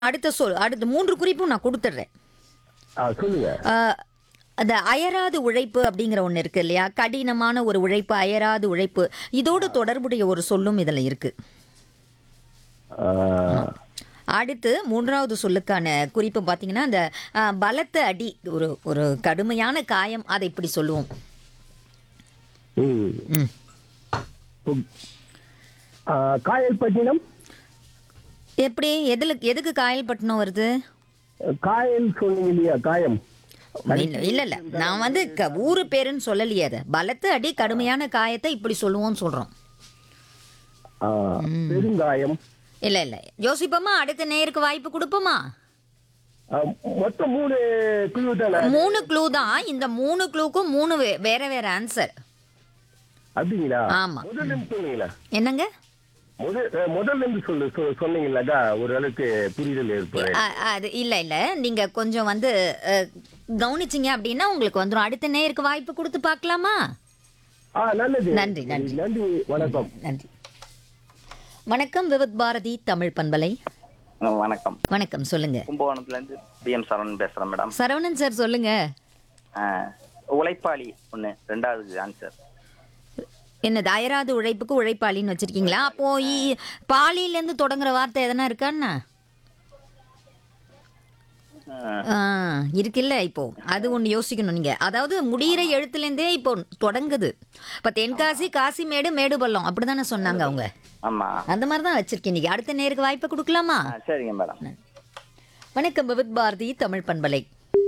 அடுத்த சொல் அடுத்த மூன்று குறிப்பும் நான் கொடுத்துட்றேன் ஆ சொல்லுங்க ஆஹ், அந்த அயராது உழைப்பு அப்படிங்கிற ஒன்று இருக்கு இல்லையா கடினமான ஒரு உழைப்பு அயராது உழைப்பு இதோடு தொடர்புடைய ஒரு சொல்லும் இதில் இருக்கு ஆ, அடுத்து மூன்றாவது சொல்லுக்கான குறிப்பு பார்த்தீங்கன்னா அந்த ஆஹ், பலத்த அடி ஒரு ஒரு கடுமையான காயம் அதை இப்படி சொல்லுவோம் ம். ம். உம். ஆ, காயல்பட்டினம் எப்படி எதுல எதுக்கு காயல்பட்டினம் வருது காயல் சொன்னீங்க இல்லையா காயம் இல்ல இல்ல இல்ல நான் வந்து க- ஊரு பேருன்னு சொல்லலையே அதை பலத்த அடி கடுமையான காயத்தை இப்படி சொல்லுவோம்னு சொல்றோம் ஆ, பெருங்காயம் இல்ல இல்ல யோசிப்போமா அடுத்த நேருக்கு வாய்ப்பு கொடுப்போமா ஆ, மொத்தம் மூணு குழு தானே மூணு க்ளூ தான் இந்த மூணு க்ளூக்கும் மூணு வே- வேற வேற ஆன்சர் அப்படிங்களா ஆமா. முதல்ல இருந்து சொன்னீங்களா என்னங்க முதல் அ, முதல்ல இருந்து சொல்லு சொ- சொன்னீங்களாக்கா ஒரு அளவுக்கு புரிதல் ஏற்படும் அ- அது இல்ல இல்ல நீங்க கொஞ்சம் வந்து அ, கவனிச்சீங்க அப்படின்னா உங்களுக்கு வந்துடும் அடுத்த நேருக்கு வாய்ப்பு கொடுத்து பார்க்கலாமா ஆ நல்லது நன்றி, நன்றி. நன்றி வணக்கம் நன்றி வணக்கம் விவத் பாரதி தமிழ் பண்பலை ஆ, வணக்கம் வணக்கம் சொல்லுங்க கும்பகோணத்துல இருந்து பிஎம் சரவணன் பேசுறேன் மேடம் சரவணன் சார் சொல்லுங்க ஆ, உழைப்பாளி ஒண்ணு ரெண்டாவது ஆன்சர் என்னது அயராது உழைப்புக்கு உழைப்பாளின்னு வச்சிருக்கீங்களா அப்போ இ- பாலியில இருந்து தொடங்குற வார்த்தை எதனா இருக்கான்னா ஆ, இருக்குல்ல இப்போ அது ஒன்று யோசிக்கணும் நீங்க அதாவது முடியிற எழுத்துலேருந்தே இப்போ தொடங்குது இப்போ தென்காசி காசிமேடு மேடுபள்ளம் அப்படிதானே சொன்னாங்க அவங்க ஆமா அந்த மாதிரி தான் வச்சிருக்கேன் இன்னைக்கு அடுத்த நேருக்கு வாய்ப்பை கொடுக்கலாமா ஆ, சரிங்க மேடம் வணக்கம் விவித் பாரதி தமிழ் பண்பலை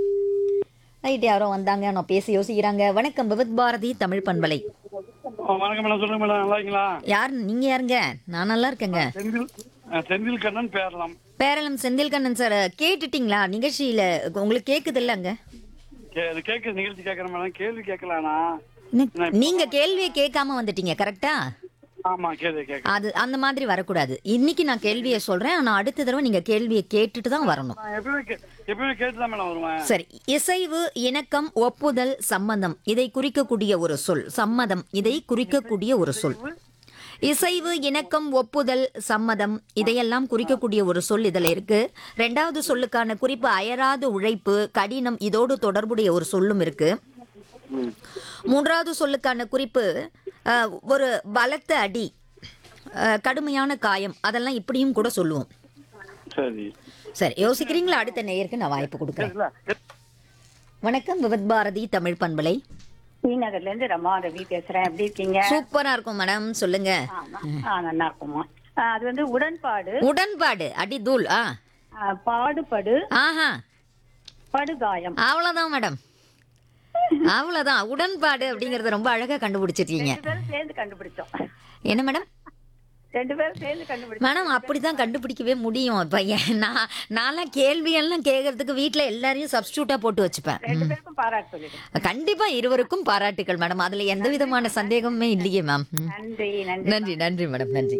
ரைட் யாரோ வந்தாங்க நான் பேசி யோசிக்கிறாங்க வணக்கம் விவித் பாரதி தமிழ் பண்பலை ஆ, வணக்கம் மேடம் சொல்லுங்க மேடம் நல்லா இருக்கீங்களா யார் நீங்க யாருங்க நான் நல்லா இருக்கேங்க செந்தில் ஆ, செந்தில் கண்ணன் பேரலாம் பேரளம் செந்தில் கண்ணன் சார் கேட்டுட்டீங்களா நிகழ்ச்சியில உங்களுக்கு கேக்குது இல்லங்க கே- இது கேட்க நிகழ்ச்சி கேட்கறேன் மேடம் கேள்வி கேட்கலானா நீங்க கேள்வியை கேட்காம வந்துட்டீங்க கரெக்டா ஆமா கேள்வி கேட்க அது அந்த மாதிரி வரக்கூடாது இன்னைக்கு நான் கேள்வியை சொல்றேன் ஆனா அடுத்த தடவை நீங்க கேள்வியை கேட்டுட்டு தான் வரணும் நான் எப்பவுமே கே- எப்பவுமே கேட்டு தான் மேடம் வருவேன் சரி இசைவு இணக்கம் ஒப்புதல் சம்மதம் இதை குறிக்கக்கூடிய ஒரு சொல் சம்மதம் இதை குறிக்கக்கூடிய ஒரு சொல் இசைவு இணக்கம் ஒப்புதல் சம்மதம் இதையெல்லாம் குறிக்கக்கூடிய ஒரு சொல் இதில் இருக்கு ரெண்டாவது சொல்லுக்கான குறிப்பு அயராது உழைப்பு கடினம் இதோடு தொடர்புடைய ஒரு சொல்லும் இருக்கு மூன்றாவது சொல்லுக்கான குறிப்பு அஹ், ஒரு பலத்த அடி அஹ், கடுமையான காயம் அதெல்லாம் இப்படியும் கூட சொல்லுவோம் சரி சரி யோசிக்கிறீங்களா அடுத்த நேயருக்கு நான் வாய்ப்பு கொடுக்குறேன் இல்ல, வணக்கம் விவத் பாரதி தமிழ் பண்பலை டி நகர்ல இருந்து ரமா ரவி பேசுறேன் எப்படி இருக்கீங்க சூப்பரா இருக்கும் மேடம் சொல்லுங்க ஆமா. ஆ, நல்லா இருக்குமா ஆ, அது வந்து உடன்பாடு உடன்பாடு அடி தூள் ஆ ஆ, பாடுபடு ஆஹா படுகாயம் அவ்வளவுதான் மேடம் அவ்வளவுதான் உடன்பாடு அப்படிங்கறத ரொம்ப அழகா கண்டுபிடிச்சிருக்கீங்க ரெண்டு பேரும் சேர்ந்து கண்டுபிடிச்சோம் என்ன மேடம் ரெண்டு பேரும் சேர்ந்து கண்டுபிடிச்சோம் மேடம் அப்படிதான் கண்டுபிடிக்கவே முடியும் இப்ப ஏன் நான் நான்லாம் கேள்வி எல்லாம் கேட்கறதுக்கு வீட்ல எல்லாரையும் சப்ஸ்டியூட்டா போட்டு வச்சுப்பேன் ரெண்டு பேருக்கும் பாராட்டு சொல்லிடுங்க கண்டிப்பா இருவருக்கும் பாராட்டுகள் மேடம் அதுல எந்த விதமான சந்தேகமே இல்லையே மேம் ம். நன்றி நன்றி நன்றி நன்றி மேடம் நன்றி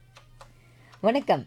வணக்கம்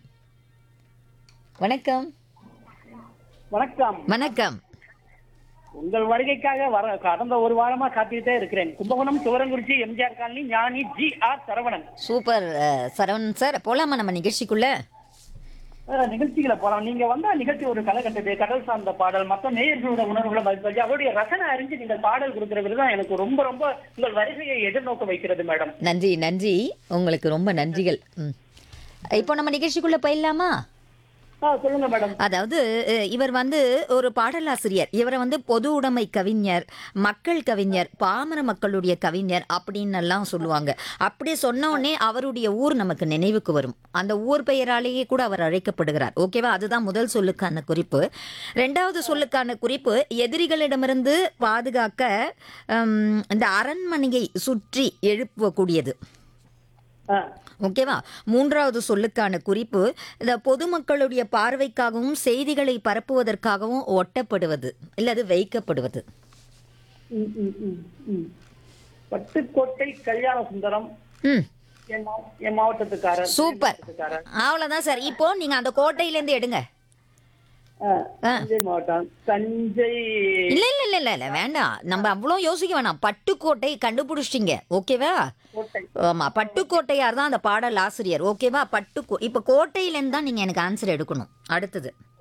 வணக்கம் வணக்கம் வணக்கம் உங்கள் வருகைக்காக வர கடந்த ஒரு வாரமா காத்துக்கிட்டே இருக்கிறேன் Kumbakonam Thuvarankurichi MGR colony Gnani G R Saravanan super அஹ், சரவணன் சார் போலாமா நம்ம நிகழ்ச்சிக்குள்ள அஹ், நிகழ்ச்சிகளை போலாம் நீங்க வந்தா நிகழ்ச்சி ஒரு கலை கட்டது கடல் சார்ந்த பாடல் மற்ற நேயர்களோட உணர்வுகளை மதிப்பாச்சு அவருடைய ரசனை அறிஞ்சு நீங்கள் பாடல் கொடுக்கிறது தான் எனக்கு ரொம்ப ரொம்ப உங்கள் வருகையை எதிர்நோக்க வைக்கிறது மேடம் நன்றி நன்றி உங்களுக்கு ரொம்ப நன்றிகள் ம். இப்போ நம்ம நிகழ்ச்சிக்குள்ள போயிடலாமா ஆ, சொல்லுங்க மேடம் அதாவது அஹ், இவர் வந்து ஒரு பாடலாசிரியர் இவரை வந்து பொது உடைமை கவிஞர் மக்கள் கவிஞர் பாமர மக்களுடைய கவிஞர் அப்படின்னு எல்லாம் சொல்லுவாங்க அப்படி சொன்ன உடனே அவருடைய ஊர் நமக்கு நினைவுக்கு வரும் அந்த ஊர் பெயராலேயே கூட அவர் அழைக்கப்படுகிறார் ஓகேவா அதுதான் முதல் சொல்லுக்கான குறிப்பு ரெண்டாவது சொல்லுக்கான குறிப்பு எதிரிகளிடமிருந்து பாதுகாக்க ஹம், இந்த அரண்மனையை சுற்றி எழுப்பக்கூடியது ஆ, ஓகேவா மூன்றாவது சொல்லுக்கான குறிப்பு இந்த பொதுமக்களுடைய பார்வைக்காகவும் செய்திகளை பரப்புவதற்காகவும் ஒட்டப்படுவது இல்லது வைக்கப்படுவது ம், ம், ம், ம். பட்டுக்கோட்டை கல்யாண சுந்தரம் ம் என் மா- என் மாவட்டத்துக்காரர் சூப்பர் மாவட்டத்துக்காரர். அவ்வளோதான் சார் இப்போ நீங்க அந்த கோட்டையிலேருந்து எடுங்க ஆ, ஆ. தஞ்சை மாவட்டம் தஞ்சை இல்ல இல்ல இல்ல இல்ல இல்ல வேண்டாம் நம்ம அவ்வளோ யோசிக்க வேணாம் பட்டுக்கோட்டை கண்டுபிடிச்சிட்டீங்க ஓகேவா கோட்டை ஆமா பட்டுக்கோட்டையார் தான் அந்த பாடல் ஆசிரியர் ஓகேவா பட்டுக்கோ இப்போ கோட்டையிலேருந்து தான் நீங்க எனக்கு ஆன்சர் எடுக்கணும் அடுத்தது